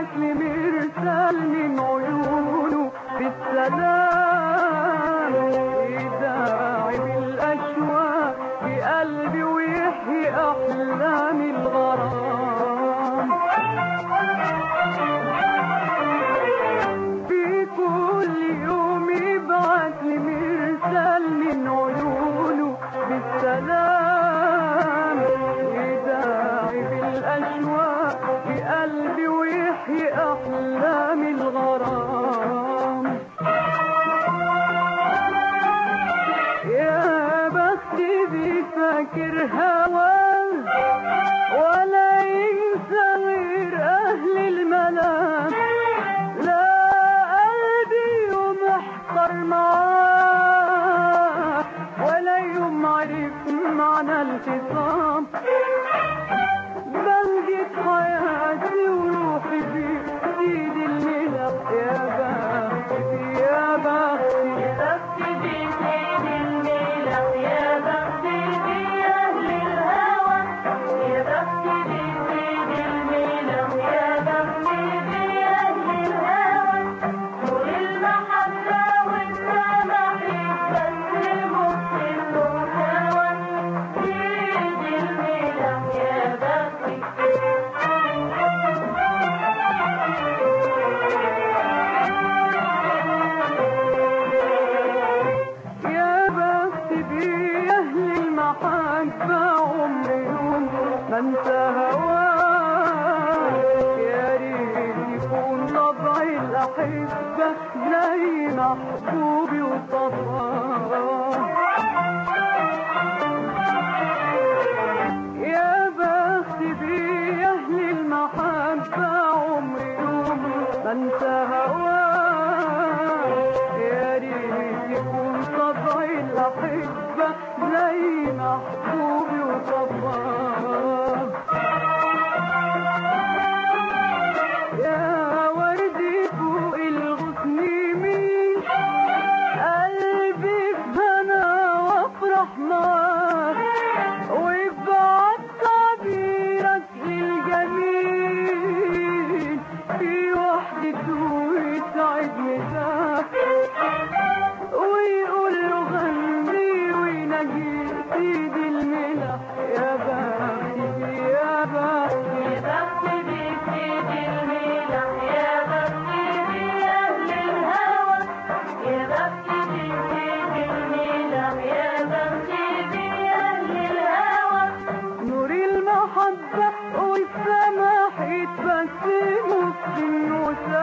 بعت لي مرسال من عيونه بالسلام يداعي بالاشواق بقلبي ويحيي احلامي الغرام في كل يوم يبعت لي مرسال من عيونه بالسلام يداعي بالاشواق بقلبي ويحيي احلامي الغرام يا بختي بفكر هواه ولا ينسى غير اهل المنام لا قلبي يوم احتر معاه ولا يوم عرف معنى الخصام بلقيت حياتي وروحي في ايد الملح يا بختي يا بختي بختي بسيد الملح يا بختي بأهل الهوى يا بختي بسيد الملح يا بختي بأهل الهوى نور المحبة والسمح يبسموا في الهوى سيد الملح يا بختي يا بختي بأهل المحبة عمري يوم ما انسى هواه يا ريت يكون طبعي الأحبة زي محبوبي وصفاه يا بختي بأهل المحبة عمري يوم ما انسى هواه يا ريت يكون طبعي الأحبة زي محبوبي وصفاه يا وردي فوق الغصن مين قلبي في هنا وافرح معاك وابعت تعبيرك للجميل في وحدته ويسعدني ذاك ويقول له غني وينجي سيد الملح يا بختي يا بختي يا بختي بسيد الملح يا بختي بأهل الهوى يا بختي بسيد الملح يا بختي بأهل الهوى نور المحبة والسماح يتبسموا في النساء